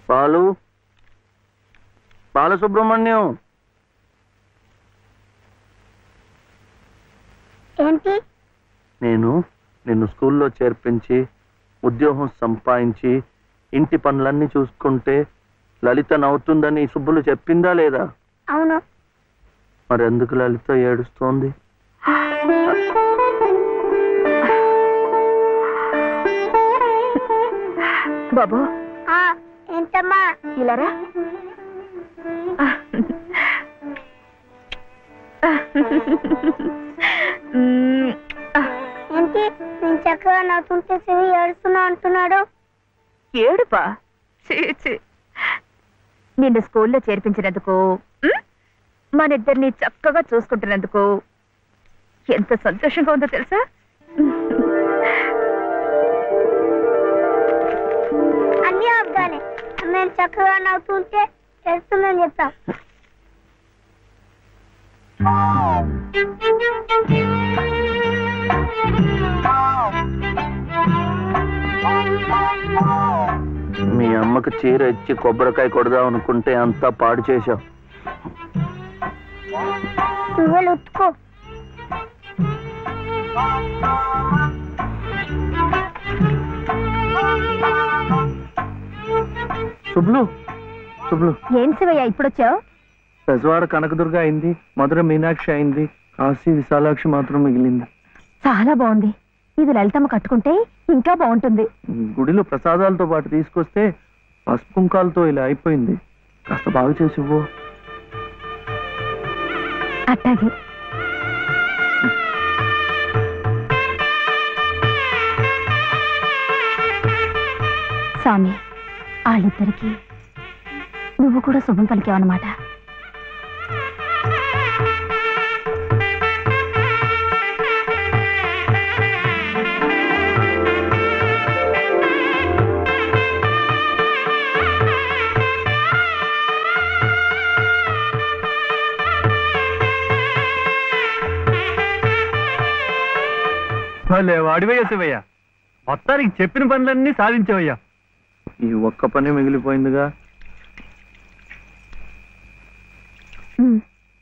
బాలు బాలసుబ్రహ్మణ్యం ఏంటి నేను నిన్ను స్కూల్లో చేర్పించి ఉద్యోగం సంపాదించి ఇంటి పనులన్నీ చూసుకుంటే లలిత నవ్వుతుందని సుబ్బులు చెప్పిందా లేదా అవును మరి ఎందుకు లలిత ఏడుస్తోంది బాబు ఆ ఏంటమ్మా ఇలారా మ్మ్. ఏంటి నేను చక్కగా నవ్వుతుంటే శివి ఏడుస్తున్నా అంటున్నాడు ఏడుపా చీ, చీ. నిన్ను స్కూల్లో చేర్పించినందుకు మ్? మనిద్దరిని చక్కగా చూసుకుంటున్నందుకు ఎంత సంతోషంగా ఉందో తెలుసా అన్ని అబ్బాలే మేము చక్కగా నవ్వుతుంటే ఏడుస్తుందని చెప్తాం మీ అమ్మకి చీర ఇచ్చి కొబ్బరికాయ కొడదాం అనుకుంటే అంతా పాడు చేశావు నువ్వే ఉత్తుకో శుభ్లు శుభ్లు ఏం శివయ్య ఇప్పుడొచ్చావు పెజవాడ కనకదుర్గ అయింది మధుర మీనాక్షి అయింది కాశీ విశాలాక్షి మాత్రం మిగిలింది చాలా బాగుంది ఇది లలితమ్మ కట్టుకుంటే ఇంకా బాగుంటుంది గుడిలో ప్రసాదాలతో పాటు తీసుకొస్తే పసుపు కుంకాలతో ఇలా అయిపోయింది కాస్త బాగు చేసి ఇవ్వు అట్టాగే స్వామి వాళ్ళిద్దరికి నువ్వు కూడా శుభం పలికావన్నమాట భలే వాడివయ్యా శివయ్య మొత్తానికి చెప్పిన పనులన్నీ సాధించవయ్యా ఈ ఒక్క పని మిగిలిపోయిందిగా ఉమ్.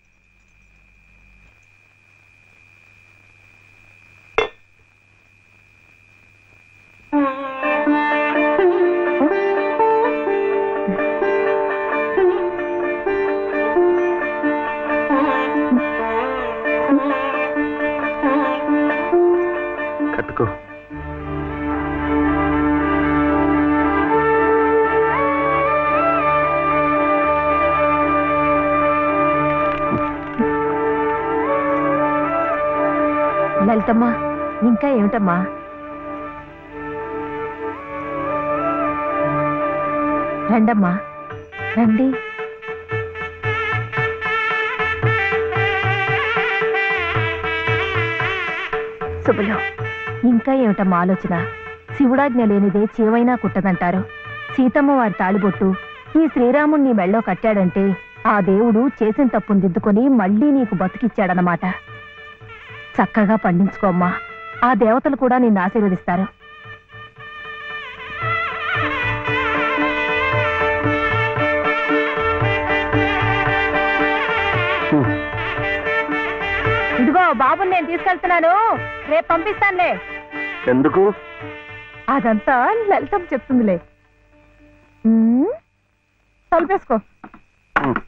కట్టుకో లలితమ్మా ఇంకా ఏమిటమ్మా రండమ్మా రండి శుభలో ఇంకా ఏమిటమ్మా ఆలోచన శివుడాజ్ఞ లేనిదే చీవైనా కుట్టదంటారు సీతమ్మ వారి తాళిబొట్టు ఈ శ్రీరాముణ్ణి మెళ్ళో కట్టాడంటే ఆ దేవుడు చేసిన తప్పును దిద్దుకొని మళ్ళీ నీకు బతికిచ్చాడనమాట చక్కగా పండించుకోమ్మా ఆ దేవతలు కూడా నిన్ను ఆశీర్వదిస్తారు హ్మ్. ఇదిగో బాబుని నేను తీసుకెళ్తున్నాను రేపు పంపిస్తానులే ఎందుకు అదంతా లలితం చెప్తుందిలే ఉమ్, తలుపేసుకో హ్మ్.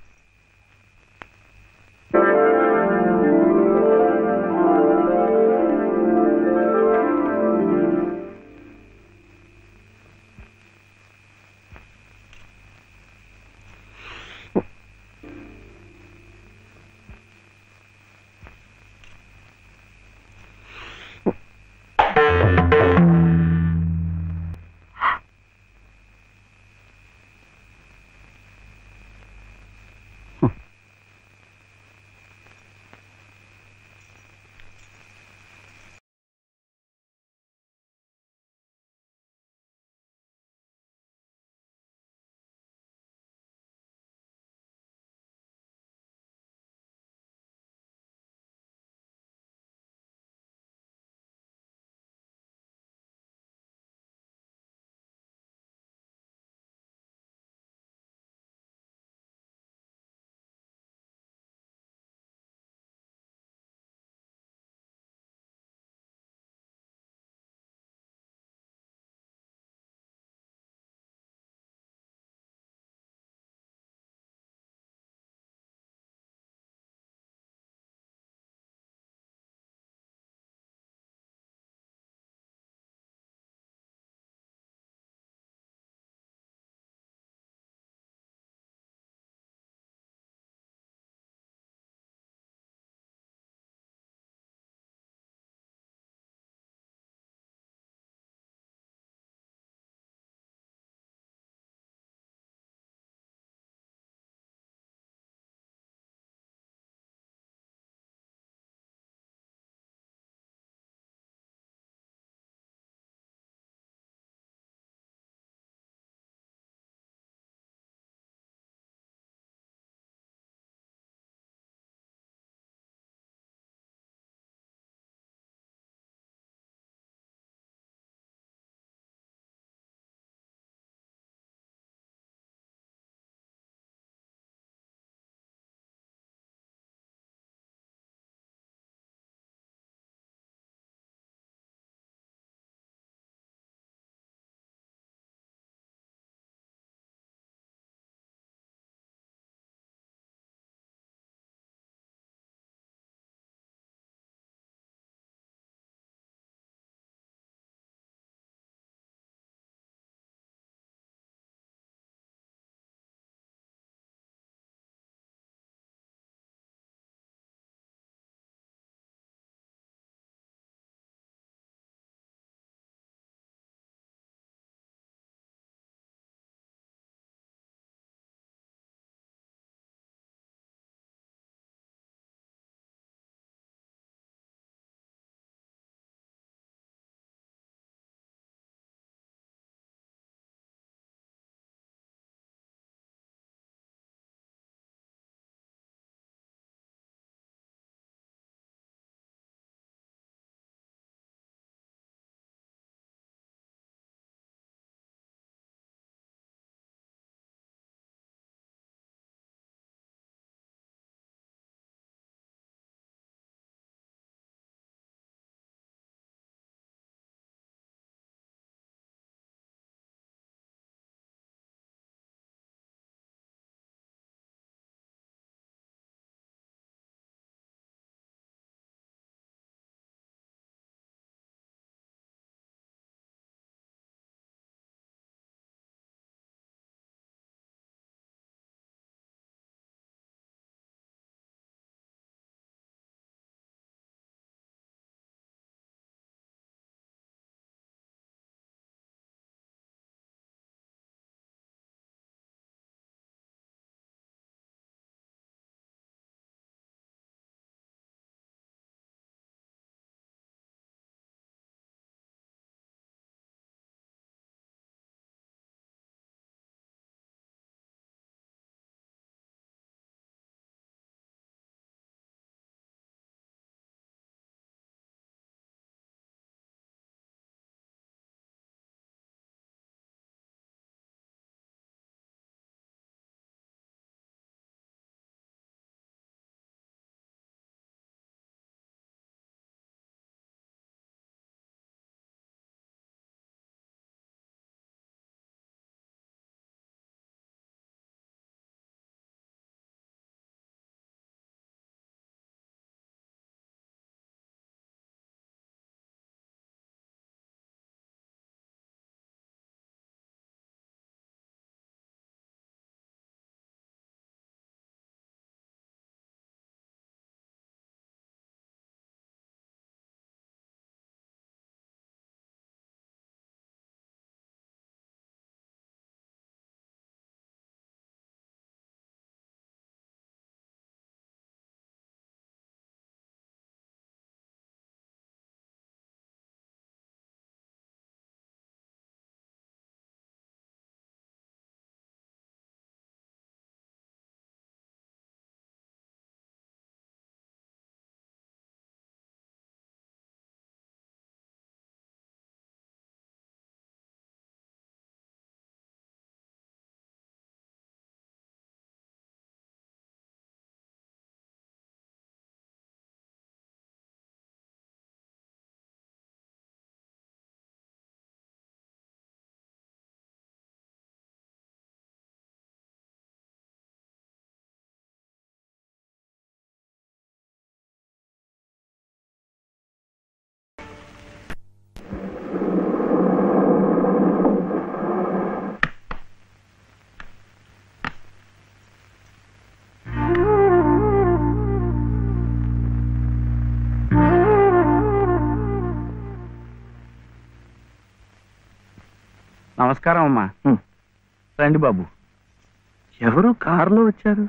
నమస్కారం అమ్మా హ్మ్. రండి బాబు ఎవరు కారులో వచ్చారు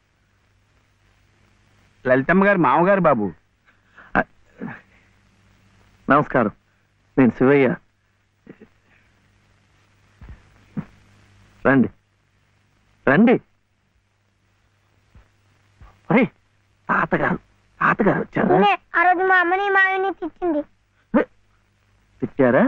లలితమ్మ గారు మామగారు బాబు ఆ, నమస్కారం నేను శివయ్య రండి రండి ఒరేయ్, తాతగారు తాతగారు వచ్చారా నేనే ఆ రోజు మా అమ్మని మావిని తిట్టింది తిట్టారా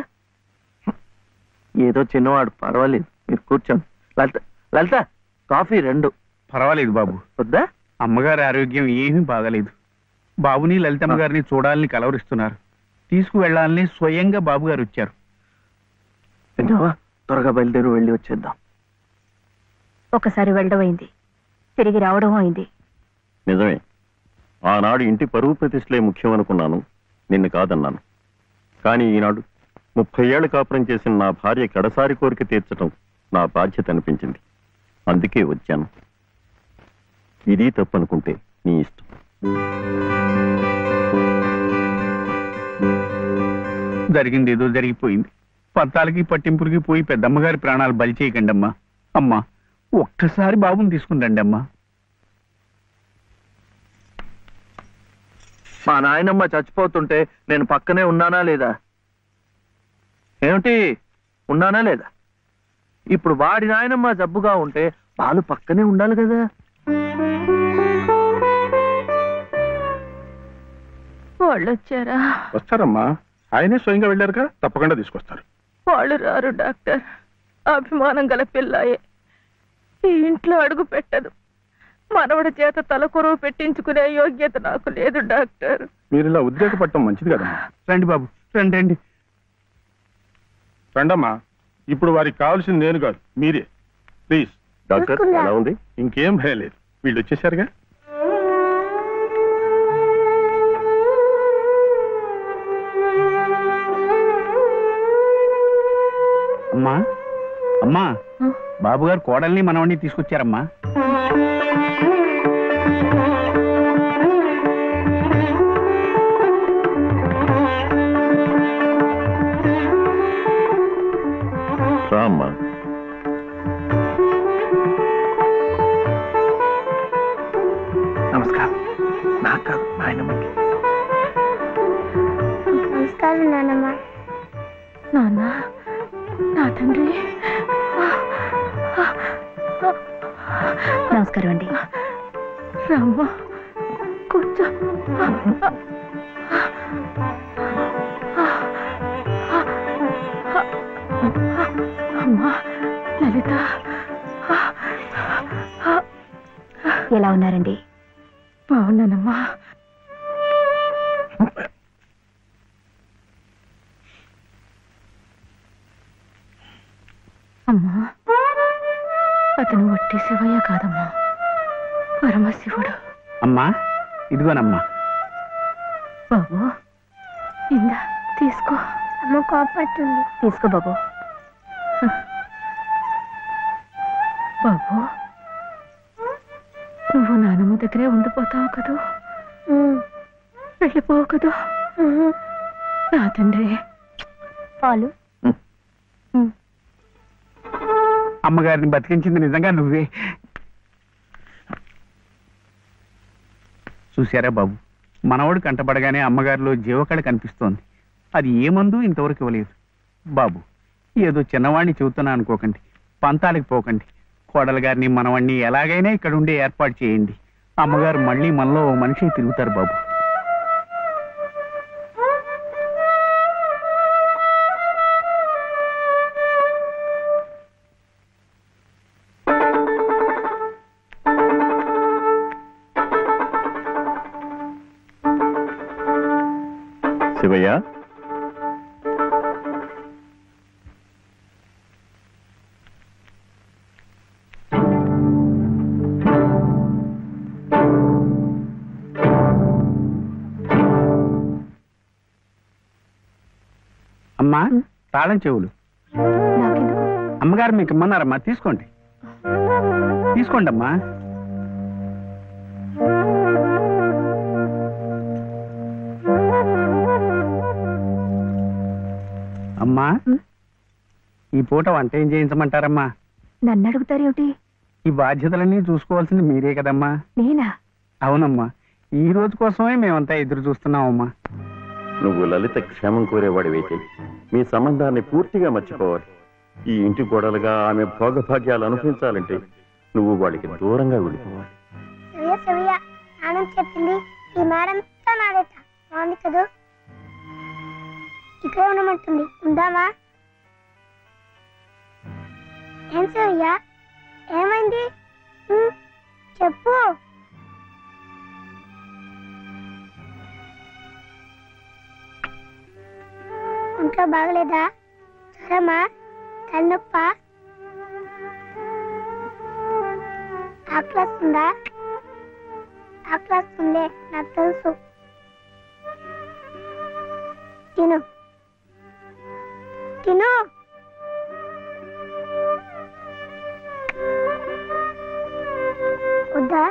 ఏదో చిన్నవాడు పర్వాలేదు మీరు కూర్చోండి లలిత లలిత కాఫీ రెండు పర్వాలేదు బాబు వద్దా అమ్మగారి ఆరోగ్యం ఏమీ బాగలేదు బాబుని లలితమ్మ గారిని చూడాలని కలవరిస్తున్నారు తీసుకువెళ్ళాలని స్వయంగా బాబు గారు వచ్చారు విన్నావా త్వరగా బయలుదేరి వెళ్ళి వచ్చేద్దాం ఒకసారి వెళ్ళడం అయింది తిరిగి రావడం అయింది నిజమే ఆనాడు ఇంటి పరువు ప్రతిష్టలే ముఖ్యం అనుకున్నాను నిన్ను కాదన్నాను కానీ ఈనాడు ముప్పై ఏళ్ళు కాపురం చేసిన నా భార్య కడసారి కోరిక తీర్చడం నా బాధ్యత అనిపించింది అందుకే వచ్చాను ఇది తప్పనుకుంటే నీ ఇష్టం జరిగింది ఏదో జరిగిపోయింది పత్తాలకి పట్టింపులకి పోయి పెద్దమ్మగారి ప్రాణాలు బలి చేయకండి అమ్మా అమ్మా ఒక్కసారి బాబుని తీసుకుని రండి అమ్మా మా నాయనమ్మ చచ్చిపోతుంటే నేను పక్కనే ఉన్నానా లేదా ఏమిటి ఉన్నానా లేదా ఇప్పుడు వాడి నాయనమ్మ జబ్బుగా ఉంటే వాళ్ళు పక్కనే ఉండాలి కదా వాళ్ళు వచ్చారా వస్తారమ్మా ఆయనే స్వయంగా వెళ్ళారుగా తప్పకుండా తీసుకొస్తారు వాళ్ళు రారు డాక్టర్ అభిమానం గల పిల్లాయే ఈ ఇంట్లో అడుగు పెట్టదు మనవడి చేత తలకొరువు పెట్టించుకునే యోగ్యత నాకు లేదు డాక్టర్ మీరు ఇలా ఉద్రేకపడటం మంచిది కదమ్మా రండి బాబు రండి రండి రండమ్మా ఇప్పుడు వారికి కావాల్సింది నేను కాదు మీరే ప్లీజ్ డాక్టర్ ఎలా ఉంది ఇంకేం భయం లేదు వీళ్ళు వచ్చేసారుగా అమ్మా అమ్మా బాబు గారు కోడల్ని మనవణ్ణి తీసుకొచ్చారమ్మా రా అమ్మా నమస్కారం నాకు కాదు మా నాయనమ్మకి నమస్కారం నాన్నమ్మ నాన్న నా తండ్రి నమస్కారం అండి రామ్మ కూర్చో అమ్మా లలిత ఎలా ఉన్నారండి బాగున్నానమ్మా అమ్మా అతను వట్టి శివయ్య కాదమ్మా పరమశివుడు అమ్మా ఇదిగోనమ్మా బాబు ఇందా తీసుకో అమ్మ కోపడుతుంది తీసుకో బాబు బాబు నువ్వు నానమ్మ దగ్గరే ఉండిపోతావు కదూ ఉమ్, వెళ్ళిపోవు కదూ ఉహు. నా తండ్రి పాలు అమ్మగారిని బతికించింది నిజంగా నువ్వే చూశారా బాబు మనవడు కంటపడగానే అమ్మగారిలో జీవకళ కనిపిస్తోంది అది ఏ మందు ఇంతవరకు ఇవ్వలేదు బాబు ఏదో చిన్నవాణ్ణి చెబుతున్నా అనుకోకండి పంతాలకు పోకండి కోడలు గారిని మనవాణ్ణి ఎలాగైనా ఇక్కడ ఉండే ఏర్పాటు చేయండి అమ్మగారు మళ్ళీ మనలో ఓ మనిషి తిరుగుతారు బాబు శివయ్య అమ్మా తాళం చెవులు నాకెందుకు అమ్మగారు మీకు ఇమ్మన్నారమ్మా తీసుకోండి తీసుకోండి అమ్మా అమ్మా ఈ పూట వంట ఏం చేయించమంటారమ్మా నన్ను అడుగుతారేమిటి ఈ బాధ్యతలన్నీ చూసుకోవాల్సింది మీరే కదమ్మా నేనా అవునమ్మా ఈ రోజు కోసమే మేమంతా ఎదురు చూస్తున్నామమ్మా నువ్వు లలిత క్షేమం కోరేవాడివైతే మీ సంబంధాన్ని పూర్తిగా మర్చిపోవాలి ఈ ఇంటి గొడవలుగా ఆమె భోగభాగ్యాలు అనుభవించాలంటే నువ్వు వాడికి దూరంగా వెళ్ళిపోవాలి సవ్య సవ్య నాన్న చెప్పింది ఈ మేడం నాడేట బాగుంది కదూ ఇక్కడే ఉండమంటుంది ఉందామా ఏం సవ్య ఏమైంది ఉమ్, చెప్పు ఒంట్లో బాగలేదా జ్వరమా తలనొప్ప ఆకలిస్తుందా ఆకలిస్తుందే నాకు తెలుసు తిను తిను వద్దా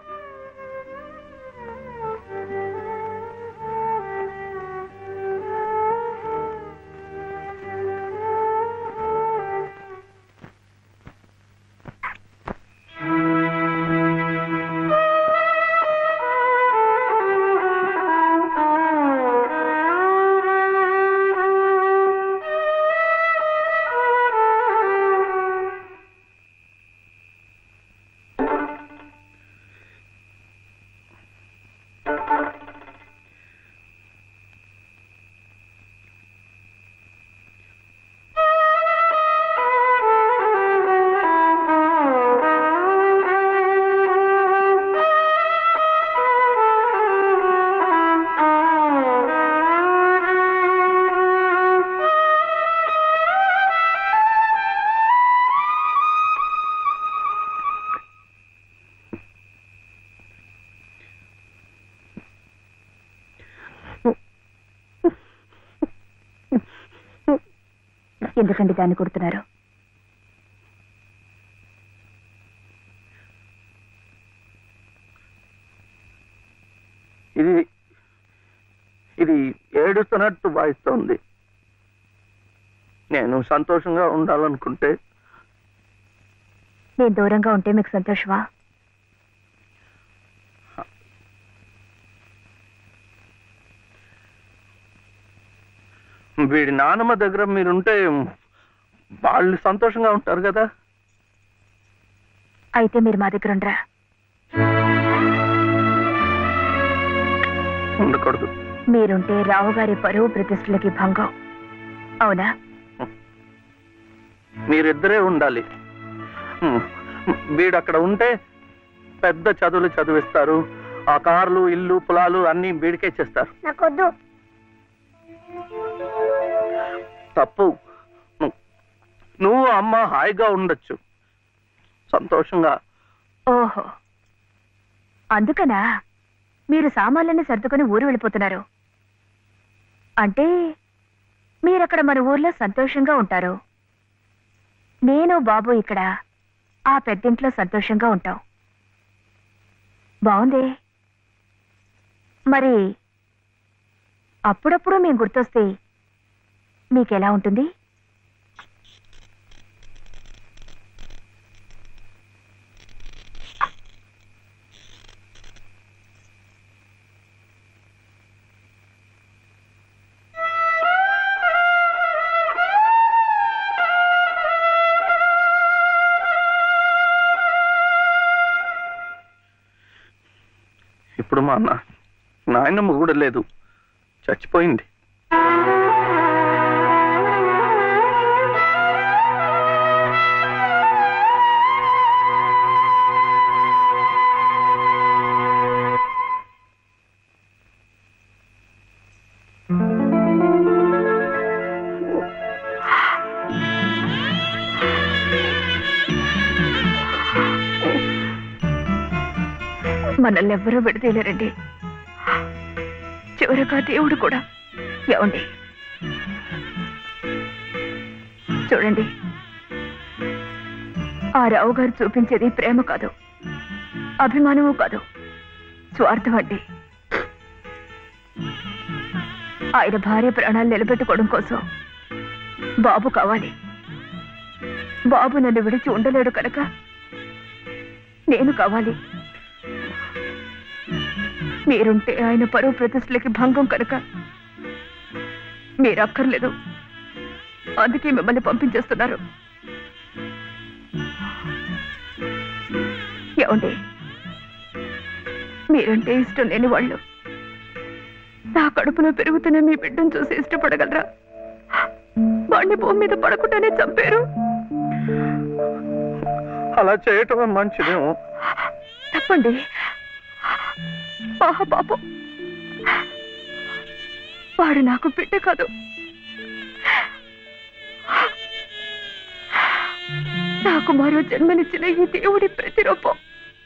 ఎందుకండి దాన్ని కొడుతున్నారు ఇది ఇది ఏడుస్తున్నట్టు వాయిస్తోంది నేను సంతోషంగా ఉండాలనుకుంటే నేను దూరంగా ఉంటే మీకు సంతోషమా వీడి నానమ్మ దగ్గర మీరుంటే వాళ్ళు సంతోషంగా ఉంటారు కదా అయితే మీరు మా దగ్గర ఉండరా ఉండకూడదు మీరుంటే రావుగారి పరువు ప్రతిష్టలకి భంగం అవునా మీరిద్దరే ఉండాలి హ్మ్. వీడు అక్కడ ఉంటే పెద్ద చదువులు చదివిస్తారు ఆ కార్లు ఇల్లు పొలాలు అన్ని వీడికే చేస్తారు నాకొద్దు తప్పు ను- నువ్వు అమ్మ హాయిగా ఉండొచ్చు సంతోషంగా ఓహో అందుకనా మీరు సామాన్లన్నీ సర్దుకొని ఊరు వెళ్ళిపోతున్నారు అంటే మీరక్కడ మన ఊర్లో సంతోషంగా ఉంటారు నేను బాబు ఇక్కడ ఆ పెద్దింట్లో సంతోషంగా ఉంటాం బాగుంది మరి అప్పుడప్పుడు మేము గుర్తొస్తే మీకెలా ఉంటుంది ఇప్పుడు మా నా నాయనమ్మ కూడా లేదు చచ్చిపోయింది మనల్ని ఎవ్వరూ విడదీయలేరండి చివరగా దేవుడు కూడా ఏమండి చూడండి ఆ రావు గారు చూపించేది ప్రేమ కాదు అభిమానము కాదు స్వార్థం అండి ఆయన భార్య ప్రాణాలు నిలబెట్టుకోవడం కోసం బాబు కావాలి బాబు నన్ను విడిచి ఉండలేడు కనుక నేను కావాలి మీరుంటే ఆయన పరువు ప్రతిష్టలకి భంగం కనుక మీరు అక్కర్లేదు అందుకే మిమ్మల్ని పంపించేస్తున్నారు ఏమండి మీరంటే ఇష్టం లేని వాళ్ళు నా కడుపులో పెరుగుతున్న మీ బిడ్డను చూసి ఇష్టపడగలరా వాడిని భూమి మీద పడకుండానే చంపారు అలా చేయటం మంచిదేమో తప్పండి ఆహా పాపం వాడు నాకు బిడ్డ కాదు నాకు మరో జన్మనిచ్చిన ఈ దేవుడి ప్రతిరూపం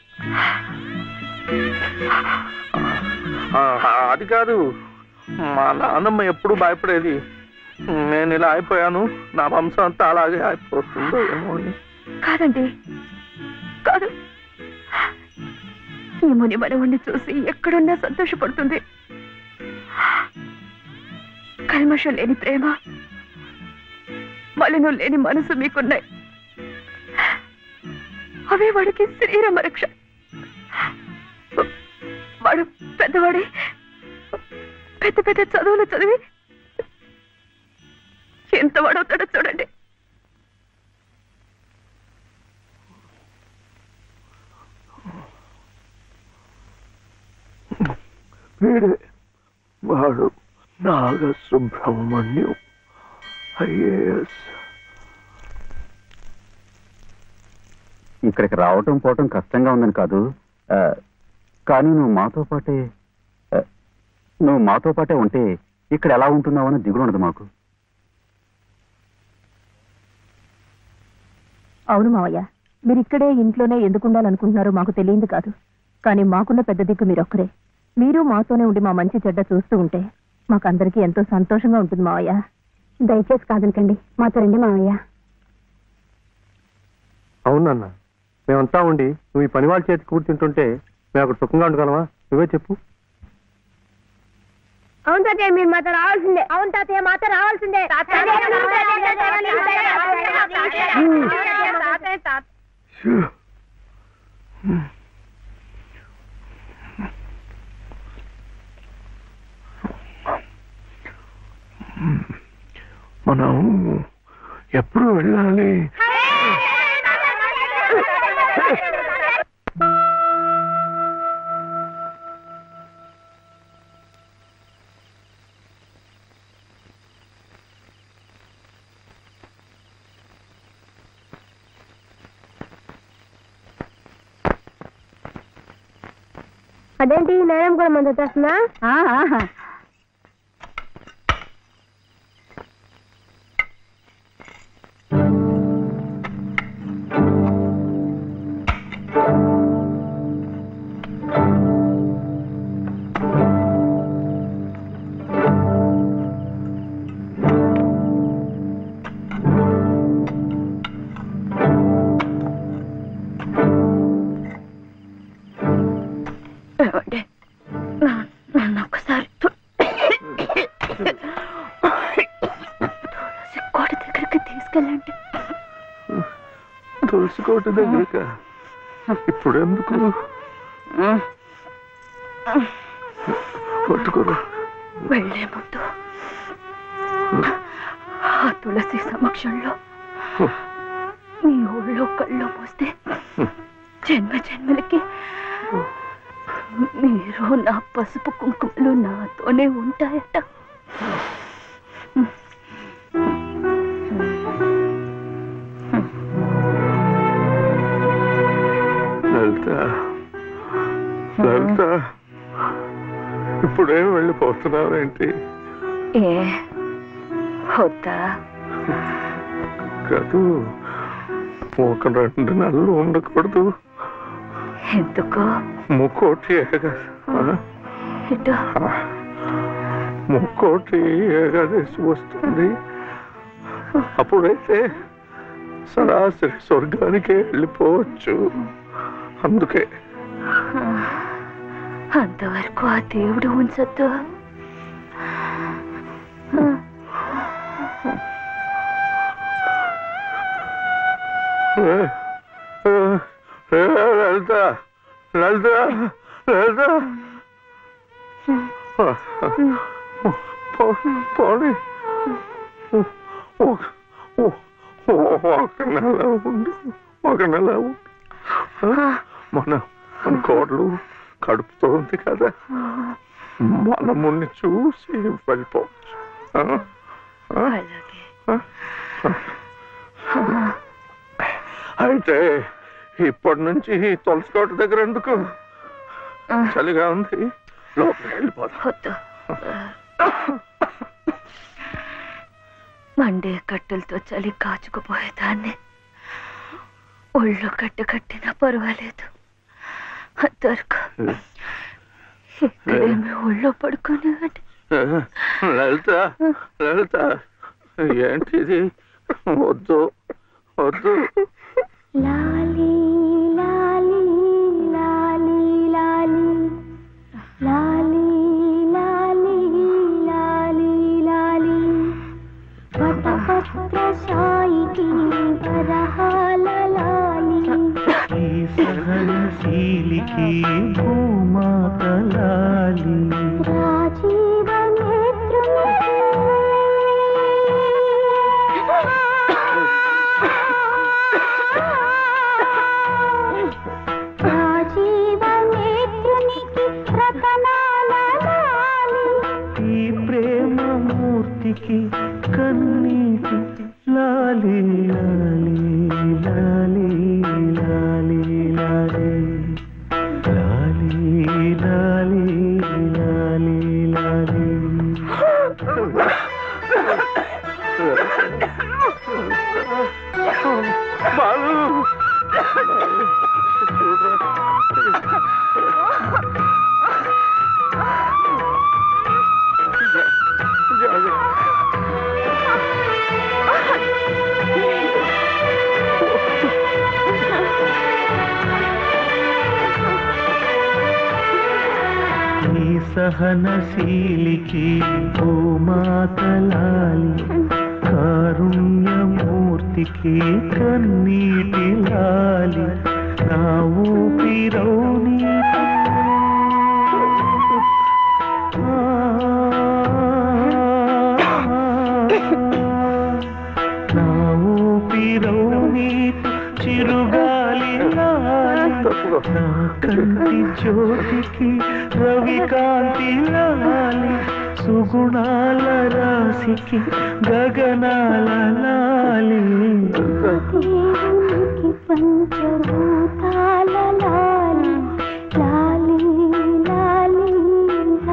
ఆ, అది కాదు మా నాన్నమ్మ ఎప్పుడు భయపడేది నేను ఇలా అయిపోయాను నా వంశం అంతా అలాగే అయిపోతుందో ఏమో అని కాదండి కాదు ఈ ముని మనవుణ్ణి చూసి ఎక్కడున్నా సంతోషపడుతుంది కల్మషం లేని ప్రేమ మలినం లేని మనసు మీకున్నాయి అవే వాడికి శరీరం రక్ష వాడు పెద్దవాడి పెద్ద పెద్ద చదువులు చదివి ఎంత వాడవుతాడో చూడండి వీడే వాడు నాగ సుబ్రహ్మణ్యం ఐఏఎస్ ఇక్కడికి రావటం పోవటం కష్టంగా ఉందని కాదు ఆ, కానీ నువ్వు మాతో పాటే ఆ, నువ్వు మాతో పాటే ఉంటే ఇక్కడ ఎలా ఉంటున్నావు అని దిగులు ఉండదు మాకు అవును మావయ్య మీరు ఇక్కడే ఇంట్లోనే ఎందుకు ఉండాలనుకుంటున్నారో మాకు తెలియంది కాదు కానీ మాకున్న పెద్ద దిక్కు మీరొక్కరే మీరు మాతోనే ఉండి మా మంచి చెడ్డ చూస్తూ ఉంటే మాకందరికీ ఎంతో సంతోషంగా ఉంటుంది మావయ్య దయచేసి కాదనకండి మాతో రండి మావయ్య అవునన్న మేమంతా ఉండి నువ్వు ఈ పని వాళ్ళ చేతి కూర్చుంటుంటే మేము అక్కడ సుఖంగా ఉండగలమా నువ్వే చెప్పు అవును తాతయ్య మీరు మాతో రావాల్సిందే అవును తాతయ్య మాతో రావాల్సిందే మనం ఎప్పుడు వెళ్ళాలి అదేంటి నేరం కూడా మంది తెస్తున్నా ఏమండి? నా- నన్ను ఒక్కసారి తు- తులసి కోట దగ్గరికి తీసుకెళ్ళండి తులసికోట దగ్గరక ఇప్పుడు ఎందుకు పట్టుకోరు వెళ్లే ముందు ఆ తులసి సమక్షంలో మీ ఊళ్ళో కళ్ళు మూస్తే జన్మ జన్మలకి మీరు నా పసుపు కుంకుమలు నాతోనే ఉంటాయట లలిత లలిత ఇప్పుడేం వెళ్ళిపోతున్నావేంటి ఏ వద్దా కాదు ఒక రెండు నెలలు ఉండకూడదు ఎందుకు ముక్కోటి ఏగా ఇటు ముక్కోటి ఏకాదశి వస్తుంది అప్పుడైతే సరాసరి స్వర్గానికే వెళ్ళిపోవచ్చు అందుకే అంతవరకు ఆ దేవుడు ఉంచొద్దు లలిత లలిత లలిత పోనీ ఒక నెల ఉండి ఒక నెల ఉండి మన మన కోడలు కడుపుతో ఉంది కదా మనముని చూసి వెళ్ళిపోవచ్చు ఆ? ఆ? అయితే ఇప్పటి నుంచి ఈ తులసి కోట దగ్గర ఎందుకు చలిగా ఉంది లోపలికి వెళ్ళిపోదాం వద్దు మండే కట్టెలతో చలి కాచుకుపోయేదాన్ని ఒళ్ళు కట్టు కట్టినా పర్వాలేదు అంతవరకు ఇక్కడేమి ఒళ్ళో పడుకునేవాడి లలిత లలిత ఏంటిది వద్దు వద్దు లాలి లాలి లాలి లాలి లాలి లాలి లాలి లాలి వటపత్ర సాయికి వరహాల లాలి రాజీవ రాజీవ నేత్రునికి రతనాల లాలి ఈ ప్రేమ మూర్తికి కన్నీటి లాలి లాలి లాలి లాలి లాలి లాలి లాలి లాలి లాలి బాలు నీ సహనశీలికి భూమాతలాలి కారుణ్యమూర్తికి కన్నీటి లాలి నా ఊపిరౌని నా ఊపిరౌని చిరుగాలి లాలి నా కంటి జ్యోతికి రవికాంతి లాలి సుగుణాల రాశికి గగనాల లాలి దేవునికి పంచభూతాల లాలి లాలి లాలి లాలి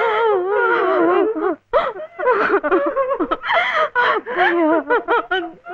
అయ్యో